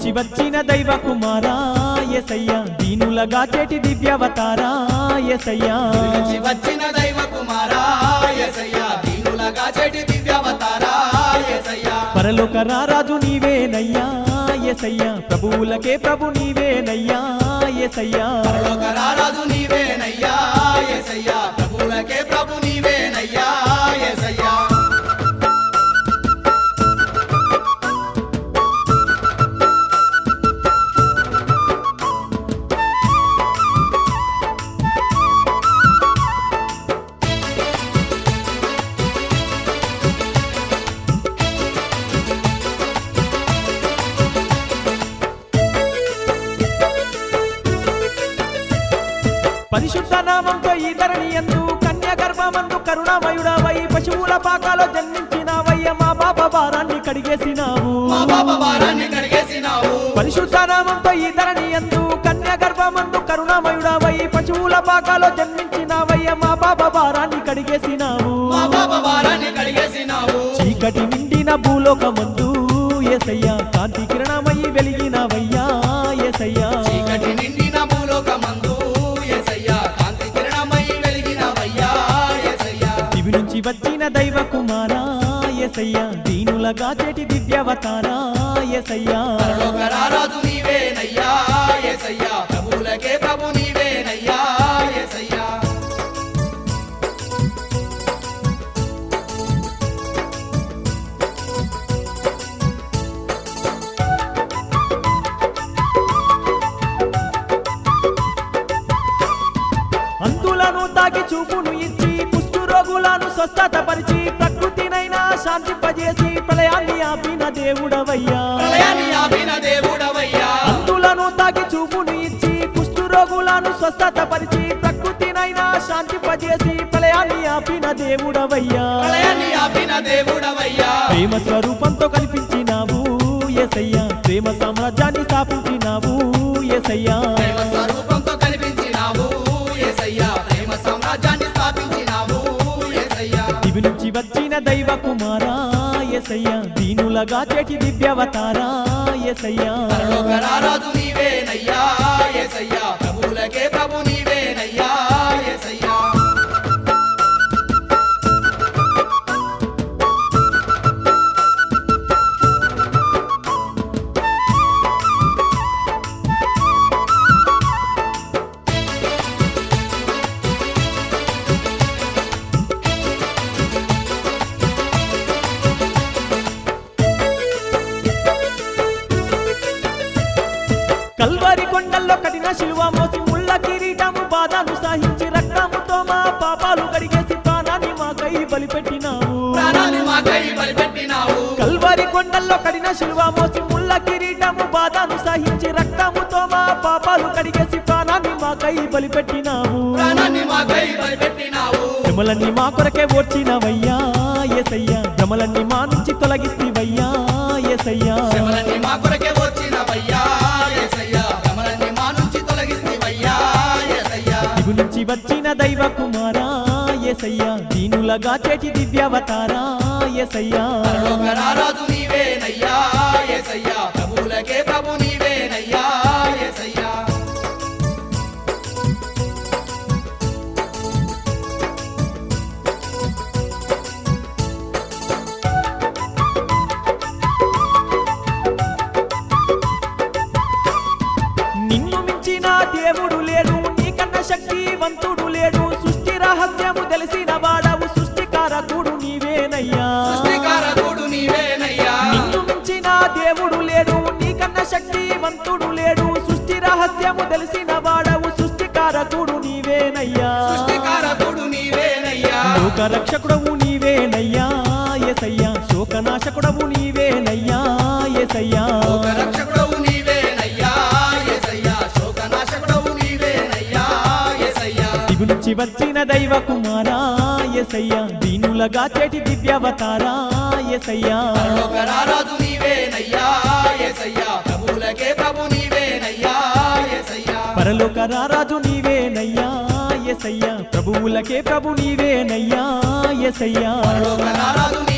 నుంచి వచ్చిన దైవ కుమారా ఎసయ్యా దీనులగా చేటి దివ్యవతారా ఎసయ్యా నుంచి వచ్చిన దైవ కుమారా యేసయ్యా దీనులగా చెటి దివ్యవతారా యేసయ్యా పరలోక రారాజు నీవేనయ్యా ఎసయ్యా ప్రభువులకే ప్రభు నీవేనయ్యా ఎసయ్యా పరలోక రారాజు నీవేనయ్యా యేసయ్యా ప్రభువులకే ప్రభు నీవేనయ్యా యేసయ్యా పరిశుద్ధ నామంతో ఈ ధరణి ఎందు కన్య గర్భమందు కరుణామయుడవై పశువుల పాకాలో జన్మించినావయ్య మా పాప భారాన్ని కడిగేసినావు మా పాప భారాన్ని కడిగేసినావు పరిశుద్ధ నామంతో ఈ ధరణి ఎందు కన్య గర్భమందు కరుణామయుడవై పశువుల పాకాలో జన్మించినావయ్య మా పాప భారాన్ని కడిగేసినావు మా పాప భారాన్ని కడిగేసినావు చీకటి నిండిన భూలోకమందు ఎసయ్యా కాంతి కిరణమయ్యి వెలిగినవయ్యా ఎసయ్యా చీకటి నిండిన భూలోకమందు యేసయ్యా కాంతి కిరణమై వెలిగినవయ్యా యేసయ్యా దివి నుంచి వచ్చిన దైవ కుమారా ఎసయ్యా దీనులగా చేటి దివ్యవతారా ఎసయ్యా పరలోక రారాజు నీవేనయ్యా యేసయ్యా ప్రభువులకే ప్రభు నీవేనయ్యా యేసయ్యా అంతులను తాకి చూపును ఇచ్చి కుష్టు రోగులను స్వస్థత పరిచి ప్రకృతినైనా శాంతింపజేసి ప్రళయాన్ని ఆపిన దేవుడవయ్యా ప్రళయాన్ని ఆపిన దేవుడవయ్యా అంతులను తాకి చూపును ఇచ్చి కుష్టు రోగులను స్వస్థత పరిచి ప్రకృతినైనా శాంతింపజేసి ప్రళయాన్ని ఆపిన దేవుడవయ్యా ప్రళయాన్ని ఆపిన దేవుడవయ్యా ప్రేమ స్వరూపంతో కనిపించినావు ఎసయ్యా ప్రేమ సామ్రాజ్యాన్ని స్థాపించినావు ఎసయ్యా ప్రేమ స్వరూపంతో కనిపించినావు యేసయ్యా ప్రేమ సామ్రాజ్యాన్ని స్థాపించినావు యేసయ్యా దివి నుంచి వచ్చిన దైవ కుమారా ఎసయ్యా దీనులగా చేటి దివ్యవతారా ఎసయ్యా పరలోక రారాజు నీవేనయ్యా యేసయ్యా ప్రభువులకే ప్రభు నీవేనయ్యా యేసయ్యా కల్వారి కొండల్లో కఠిన శిలువ మోసి ముళ్ళ కిరీటము బాధను సహించి రక్తముతో మా పాపాలు కడిగేసి ప్రాణాన్ని మాకై బలిపెట్టినావు ప్రాణాన్ని మాకై బలిపెట్టినావు కల్వారి కొండల్లో కఠిన శిలువ మోసి ముళ్ళ కిరీటము బాధను సహించి రక్తముతో మా పాపాలు కడిగేసి ప్రాణాన్ని మాకై బలిపెట్టినావు ప్రాణాన్ని మాకై బలిపెట్టినావు శ్రమలన్నీ మా కొరకే ఓర్చినవయ్యా ఎసయ్యా శ్రమలన్నీ మా నుంచి తొలగిస్తీవయ్యా ఎసయ్యా శ్రమలన్నీ మా కొరకే వచ్చినవయ్యా యేసయ్యా శ్రమలన్నీ మా నుంచి తొలగిస్తేవయ్యా యేసయ్యా దిగు నుంచి వచ్చిన దైవ కుమారా ఎసయ్యా దీనులగా చేటి దివ్యవతారా ఎసయ్యా పరలోక రారాజు నీవేనయ్యా యేసయ్యా ప్రభువులకే ప్రభు నీవేనయ్యా యేసయ్యా నిన్ను మించిన దేవుడు లేడు నీకన్నా శక్తివంతుడు లేడు సృష్టి రహస్యము తెలిసిన వాడవు సృష్టికారకుడు నీవేనయ్యా సృష్టికారకుడు నీవేనయ్యా నిన్ను మించిన దేవుడు లేడు నీకన్నా శక్తివంతుడు లేడు సృష్టి రహస్యము తెలిసిన వాడవు సృష్టికారకుడు నీవేనయ్యా సృష్టికారకుడు నీవేనయ్యా లోక రక్షకుడవు నీవేనయ్యా ఎసయ్యా శోకనాశకుడవు నీవేనయ్యా ఎసయ్యా లోక రక్షకుడవు నీవేనయ్యా యేసయ్యా శోకనాశకుడవు నీవేనయ్యా యేసయ్యా దిగు నుంచి వచ్చిన దైవ కుమారా ఎసయ్యా దీనులగా చేటి దివ్యవతారా ఎసయ్యా పరలోక రారాజు నీవేనయ్యా యేసయ్యా ప్రభువులకే ప్రభు నీవేనయ్యా యేసయ్యా పరలోక రారాజు నీవేనయ్యా ఎసయ్యా ప్రభువులకే ప్రభు నీవేనయ్యా ఎసయ్యా పరలోక రారాజు